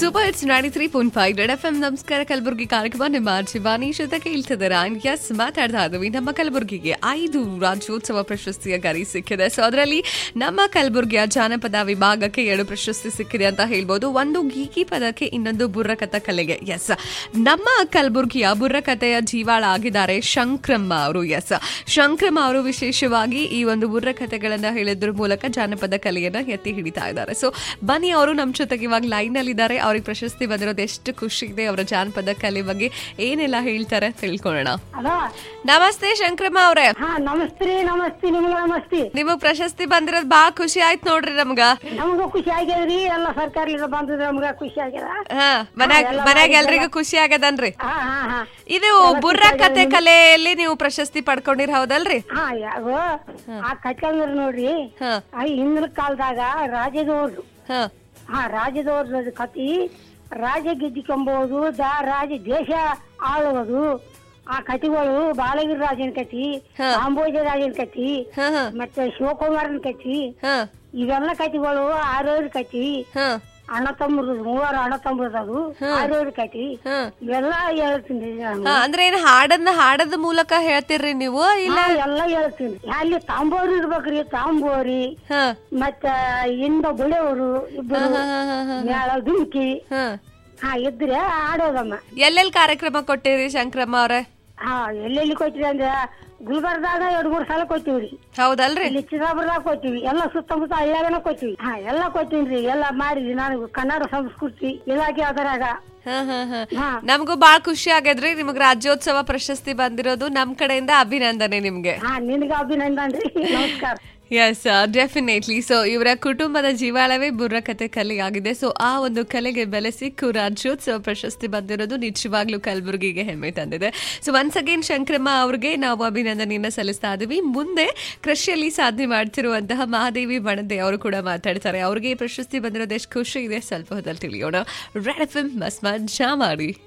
Super it's ninety three point five red F M ನಮಸ್ಕಾರ ಕಲಬುರಗಿ ಕಾರ್ಯಕ್ರಮ ನಿಮ್ಮ ಶಿವಾನಿ ಜೊತೆ ಕೇಳ್ತಿದ್ದಾರೆ ಅಂಡ್ ಎಸ್ ಮಾತಾಡ್ತಾ ಇದ್ವಿ ನಮ್ಮ ಕಲಬುರಗಿಗೆ ಐದು ರಾಜ್ಯೋತ್ಸವ ಪ್ರಶಸ್ತಿಯ ಗರಿ ಸಿಕ್ಕಿದೆ ಸೊ ಅದರಲ್ಲಿ ನಮ್ಮ ಕಲಬುರಗಿಯ ಜಾನಪದ ವಿಭಾಗಕ್ಕೆ ಎರಡು ಪ್ರಶಸ್ತಿ ಸಿಕ್ಕಿದೆ ಅಂತ ಹೇಳ್ಬೋದು ಒಂದು ಗೀಗಿ ಪದಕ್ಕೆ ಇನ್ನೊಂದು ಬುರ್ರಕಥ ಕಲೆಗೆ ಎಸ್ ನಮ್ಮ ಕಲಬುರಗಿಯ ಬುರ್ರಕಥೆಯ ಜೀವಾಳ ಆಗಿದ್ದಾರೆ ಶಂಕ್ರಮ್ಮ ಅವರು ಎಸ್ ಶಂಕ್ರಮ್ಮ ಅವರು ವಿಶೇಷವಾಗಿ ಈ ಒಂದು ಬುರ್ರಕಥೆಗಳನ್ನ ಹೇಳಿದ್ರ ಮೂಲಕ ಜಾನಪದ ಕಲೆಯನ್ನ ಎತ್ತಿ ಹಿಡಿತಾ ಇದ್ದಾರೆ ಸೊ ಬನ್ನಿ ಅವರು ನಮ್ಮ ಜೊತೆಗೆ ಇವಾಗ ಲೈನ್ ಅಲ್ಲಿ ಇದ್ದಾರೆ ಅವ್ರಿಗೆ ಪ್ರಶಸ್ತಿ ಬಂದಿರೋದು ಎಷ್ಟು ಖುಷಿ ಇದೆ ಅವರ ಜಾನಪದ ಕಲೆ ಬಗ್ಗೆ ಏನೆಲ್ಲ ಹೇಳ್ತಾರೆ ತಿಳ್ಕೊಳ್ಳೋಣ ಅಲೋ ನಮಸ್ತೆ ಶಂಕ್ರಮ್ಮ ಅವ್ರೆ ಹಾ ನಮಸ್ತೆ ನಮಸ್ತೆ ನಿಮ್ಗೆ ನಮಸ್ತೆ ನಿಮಗ್ ಪ್ರಶಸ್ತಿ ಬಂದಿರೋದು ಬಹಳ ಖುಷಿ ಆಯ್ತು ನೋಡ್ರಿ ನಮ್ಗ ನಮಗೂ ಖುಷಿ ಆಗ್ಯದ್ರಿ ಎಲ್ಲ ಸರ್ಕಾರದಿಂದ ಬಂದದ ನಮ್ಗ ಖುಷಿ ಆಗ್ಯದ ಹಾ ಮನ್ಯಾಗ ಮನ್ಯಾಗ ಎಲ್ರಿಗೂ ಖುಷಿ ಆಗದನ್ರಿ ಹಾ ಹಾ ಹಾ ಇದು ಬುರ್ರ ಕತೆ ಕಲೆಯಲ್ಲಿ ನೀವು ಪ್ರಶಸ್ತಿ ಪಡ್ಕೊಂಡಿರ್ ಹೌದಲ್ರಿ ಹಾ ಯಾವ ಆ ಕಟ್ಕೊಂಡ್ರ ನೋಡ್ರಿ ಹಾ ಆ ಹಿಂದಿನ ಕಾಲದಾಗ ರಾಜದವ್ರು ಹಾ ಹಾ ರಾಜದವ್ರ ಕತಿ ರಾಜ ಗೆದ್ದಿಕೊಂಬೋದು ದ ರಾಜ ದೇಶ ಆಳುವುದು ಆ ಕತಿಗಳು ಬಾಲಗಿರಿ ರಾಜನ ಕತಿ ಹಾ. ಕಾಂಬೋಜ ರಾಜನ ಕತಿ ಹಾ ಹಾ ಮತ್ತೆ ಶಿವಕುಮಾರನ ಕತಿ ಹಾ ಇವೆಲ್ಲ ಕತಿಗಳು ಆರೋಗ್ಯ ಕತಿ ಹಾ ಅಣ್ಣ ತಮ್ಮರು ಮೂವರು ಅಣ್ಣ ತಮ್ಮರು ಅದು ಆರೋಗ್ಯ ಕತಿ ಹಾ ಇವೆಲ್ಲ ಹೇಳ್ತೀನಿ ನಾನು. ಹಾ ಅಂದ್ರೆ ಏನ್ ಹಾಡನ್ನ ಹಾಡದ ಮೂಲಕ ಹೇಳ್ತೀರ್ರಿ ನೀವು ಇಲ್ಲ ಹಾ, ಎಲ್ಲ ಹೇಳ್ತೀನಿ ಅಲ್ಲಿ ತಾಂಬೋರಿ ಇರ್ಬೇಕ್ರಿ ತಾಂಬೋರಿ ಹಾ ಮತ್ತ ಹಿಂದ ಬುಳೆಯವರು ಇಬ್ಬರು ಹಾ ಹಾ ಹಾ ಹಾ ಮೇಳ ದುಮ್ಕಿ ಹಾ ಹಾ ಇದ್ರೆ ಆಡೋದಮ್ಮ ಎಲ್ಲೆಲ್ಲಿ ಕಾರ್ಯಕ್ರಮ ಕೊಟ್ಟಿರಿ ಶಂಕ್ರಮ್ಮ ಅವ್ರೆ ಹಾ ಎಲ್ಲೆಲ್ಲಿ ಕೊಟ್ಟಿವಿ ಅಂದ್ರೆ ಗುಲ್ಬರ್ದಾಗ ಎರಡ್ ಮೂರ್ ಸಲ ಕೊಟ್ಟಿವ್ರಿ ಹೌದಲ್ರಿ ಇಲ್ಲಿ ಚಿದಾಪುರದಾಗ ಕೊಟ್ಟಿವಿ ಎಲ್ಲ ಸುತ್ತಮುತ್ತ ಹಳ್ಳ್ಯಾಗನ ಕೊಟ್ಟಿವಿ ಹಾ ಎಲ್ಲ ಕೊಟ್ಟಿನ್ರಿ ಎಲ್ಲ ಮಾಡಿದ್ವಿ ನಾನು ಕನ್ನಡ ಸಂಸ್ಕೃತಿ ಇಲಾಖೆ ಅದರಾಗ ಹಾ ಹಾ ಹಾ ಹಾ ನಮಗೂ ಬಾಳ ಖುಷಿ ಆಗ್ಯದ್ರಿ ನಿಮಗ್ ರಾಜ್ಯೋತ್ಸವ ಪ್ರಶಸ್ತಿ ಬಂದಿರೋದು ನಮ್ ಕಡೆಯಿಂದ ಅಭಿನಂದನೆ ನಿಮ್ಗೆ ಹಾ ನಿನ್ಗ ಅಭಿನಂದನ್ರಿ ನಮಸ್ಕಾರ ಎಸ್ ಡೆಫಿನೆಟ್ಲಿ ಸೊ ಇವರ ಕುಟುಂಬದ ಜೀವಾಳವೇ ಬುರ್ರಕತೆ ಕಲೆಯಾಗಿದೆ ಸೊ ಆ ಒಂದು ಕಲೆಗೆ ಬೆಲೆ ಸಿಕ್ಕು ರಾಜ್ಯೋತ್ಸವ ಪ್ರಶಸ್ತಿ ಬಂದಿರೋದು ನಿಜವಾಗ್ಲೂ ಕಲಬುರಗಿಗೆ ಹೆಮ್ಮೆ ತಂದಿದೆ ಸೊ ಒನ್ಸ್ ಅಗೇನ್ ಶಂಕ್ರಮ್ಮ ಅವ್ರಿಗೆ ನಾವು ಅಭಿನಂದನೆಯನ್ನ ಸಲ್ಲಿಸ್ತಾ ಇದೀವಿ ಮುಂದೆ ಕೃಷಿಯಲ್ಲಿ ಸಾಧನೆ ಮಾಡ್ತಿರುವಂತಹ ಮಹಾದೇವಿ ಬಣದೆ ಅವರು ಕೂಡ ಮಾತಾಡ್ತಾರೆ ಅವ್ರಿಗೆ ಈ ಪ್ರಶಸ್ತಿ ಬಂದಿರೋದು ಎಷ್ಟು ಖುಷಿ ಇದೆ ಸ್ವಲ್ಪ ಹೊತ್ತಲ್ಲಿ ತಿಳಿಯೋಣ ರೆಡ್ ಎಫ್ ಎಂ ಮಸ್ ಮಜಾ ಮಾಡಿ